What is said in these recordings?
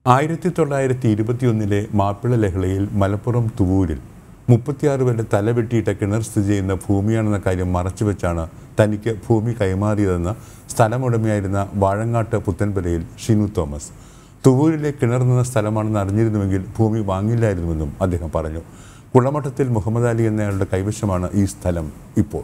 ആയിരത്തി തൊള്ളായിരത്തി ഇരുപത്തിയൊന്നിലെ മാപ്പിള ലഹളയിൽ മലപ്പുറം തുവൂരിൽ മുപ്പത്തിയാറ് പേരുടെ തല വെട്ടിയിട്ട കിണർ സ്ഥിതി ചെയ്യുന്ന ഭൂമിയാണെന്ന കാര്യം മറച്ചുവെച്ചാണ് തനിക്ക് ഭൂമി കൈമാറിയതെന്ന് സ്ഥലമുടമയായിരുന്ന വാഴങ്ങാട്ട് പുത്തൻപുരയിൽ ഷിനു തോമസ് തുവൂരിലെ കിണർ നിന്ന സ്ഥലമാണെന്ന് അറിഞ്ഞിരുന്നുവെങ്കിൽ ഭൂമി വാങ്ങില്ലായിരുന്നുവെന്നും അദ്ദേഹം പറഞ്ഞു കുളമഠത്തിൽ മുഹമ്മദ് അലി എന്നയാളുടെ കൈവശമാണ് ഈ സ്ഥലം ഇപ്പോൾ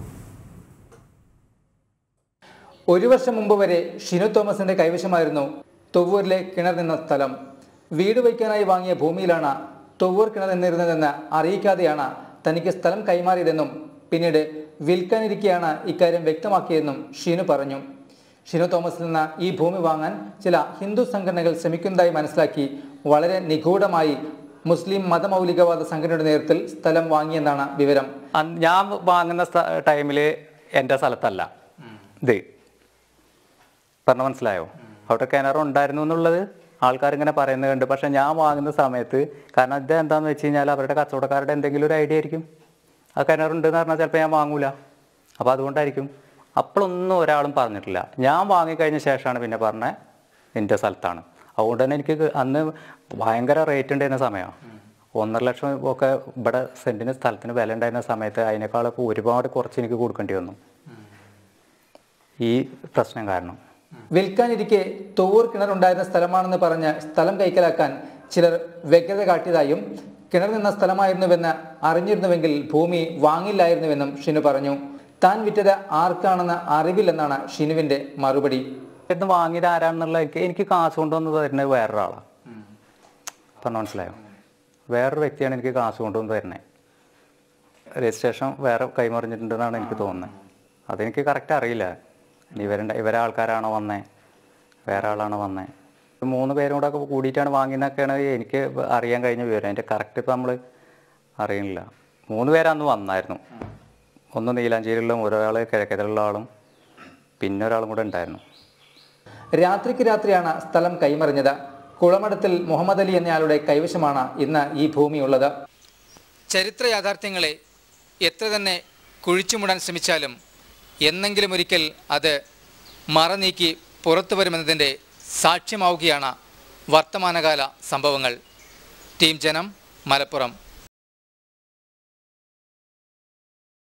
ഒരു വർഷം മുമ്പ് വരെ ഷിനു തോമസിന്റെ കൈവശമായിരുന്നു തൊവ്വൂരിലെ കിണർ നിന്ന സ്ഥലം വീട് വയ്ക്കാനായി വാങ്ങിയ ഭൂമിയിലാണ് തൊവ്വൂർ കിണർ നിന്നിരുന്നതെന്ന് അറിയിക്കാതെയാണ് തനിക്ക് സ്ഥലം കൈമാറിയതെന്നും പിന്നീട് വിൽക്കാനിരിക്കെയാണ് ഇക്കാര്യം വ്യക്തമാക്കിയതെന്നും ഷിനു പറഞ്ഞു ഷിനു തോമസിൽ നിന്ന് ഈ ഭൂമി വാങ്ങാൻ ചില ഹിന്ദു സംഘടനകൾ ശ്രമിക്കുന്നതായി മനസ്സിലാക്കി വളരെ നിഗൂഢമായി മുസ്ലിം മതമൗലികവാദ സംഘടനയുടെ നേതൃത്വത്തിൽ സ്ഥലം വാങ്ങിയെന്നാണ് വിവരം അന്ന് ഞാൻ വാങ്ങുന്ന ടൈമിൽ എൻ്റെ സ്ഥലത്തല്ല ഇത് പറഞ്ഞ മനസ്സിലായോ അവിടെ കിണർ ഉണ്ടായിരുന്നു എന്നുള്ളത് ആൾക്കാർ ഇങ്ങനെ പറയുന്നത് കണ്ട് പക്ഷെ ഞാൻ വാങ്ങുന്ന സമയത്ത് കാരണം ഇത് എന്താണെന്ന് വെച്ച് കഴിഞ്ഞാൽ അവരുടെ കച്ചവടക്കാരുടെ എന്തെങ്കിലും ഒരു ഐഡിയ ആയിരിക്കും ആ കിണറുണ്ടെന്ന് പറഞ്ഞാൽ ചിലപ്പോൾ ഞാൻ വാങ്ങൂല അപ്പോൾ അതുകൊണ്ടായിരിക്കും അപ്പോഴൊന്നും ഒരാളും പറഞ്ഞിട്ടില്ല ഞാൻ വാങ്ങിക്കഴിഞ്ഞ ശേഷമാണ് പിന്നെ പറഞ്ഞത് എൻ്റെ സ്ഥലത്താണ് അതുകൊണ്ട് തന്നെ എനിക്ക് അന്ന് ഭയങ്കര റേറ്റ് ഉണ്ടായിരുന്ന സമയമാണ് ഒന്നര ലക്ഷം ഒക്കെ ഇവിടെ സെൻറ്റിന് സ്ഥലത്തിന് വില ഉണ്ടായിരുന്ന സമയത്ത് അതിനേക്കാളൊക്കെ ഒരുപാട് കുറച്ച് എനിക്ക് കൊടുക്കേണ്ടി വന്നു ഈ പ്രശ്നം കാരണം വിൽക്കാനിരിക്കെ തൊവൂർ കിണർ ഉണ്ടായിരുന്ന സ്ഥലമാണെന്ന് പറഞ്ഞ് സ്ഥലം കൈക്കലാക്കാൻ ചിലർ വ്യഗ്രത കാട്ടിയതായും കിണർ നിന്ന സ്ഥലമായിരുന്നുവെന്ന് അറിഞ്ഞിരുന്നുവെങ്കിൽ ഭൂമി വാങ്ങില്ലായിരുന്നുവെന്നും ഷിനു പറഞ്ഞു താൻ വിറ്റത് ആർക്കാണെന്ന് അറിവില്ലെന്നാണ് ഷിനുവിന്റെ മറുപടി ഇത് വാങ്ങിയത് ആരാണെന്നുള്ള എനിക്ക് എനിക്ക് കാശ് കൊണ്ടുവന്ന് തരുന്നത് വേറൊരാളാണ് പറഞ്ഞ മനസ്സിലായോ വേറൊരു വ്യക്തിയാണ് എനിക്ക് കാശ് കൊണ്ടുവന്ന് തരുന്നത് രജിസ്ട്രേഷൻ വേറെ കൈമറിഞ്ഞിട്ടുണ്ടെന്നാണ് എനിക്ക് തോന്നുന്നത് അതെനിക്ക് കറക്റ്റ് അറിയില്ല ഇനി ഇവരുടെ ഇവരെ ആൾക്കാരാണോ വന്നേ വേറെ ആളാണോ വന്നേ മൂന്ന് പേരും കൂടെ ഒക്കെ കൂടിയിട്ടാണ് വാങ്ങിയെന്നൊക്കെയാണ് എനിക്ക് അറിയാൻ കഴിഞ്ഞ വിവരം അതിൻ്റെ കറക്റ്റ് ഇപ്പം നമ്മൾ അറിയണില്ല മൂന്ന് പേരന്ന് വന്നായിരുന്നു ഒന്ന് നീലാഞ്ചേരിയിലുള്ള ഒരാൾ കിഴക്കത്തിലുള്ള ആളും പിന്നെ ഒരാളും കൂടെ ഉണ്ടായിരുന്നു രാത്രിക്ക് രാത്രിയാണ് സ്ഥലം കൈമറിഞ്ഞത് കുളമടത്തിൽ മുഹമ്മദ് അലി എന്നയാളുടെ കൈവശമാണ് ഇന്ന് ഈ ഭൂമിയുള്ളത് ചരിത്ര യാഥാർത്ഥ്യങ്ങളെ എത്ര തന്നെ കുഴിച്ചുമൂടാൻ ശ്രമിച്ചാലും എന്നെങ്കിലും ഒരിക്കൽ അത് മറനീക്കി പുറത്തു വരുമെന്നതിൻ്റെ സാക്ഷ്യമാവുകയാണ് വർത്തമാനകാല സംഭവങ്ങൾ ടീം ജനം മലപ്പുറം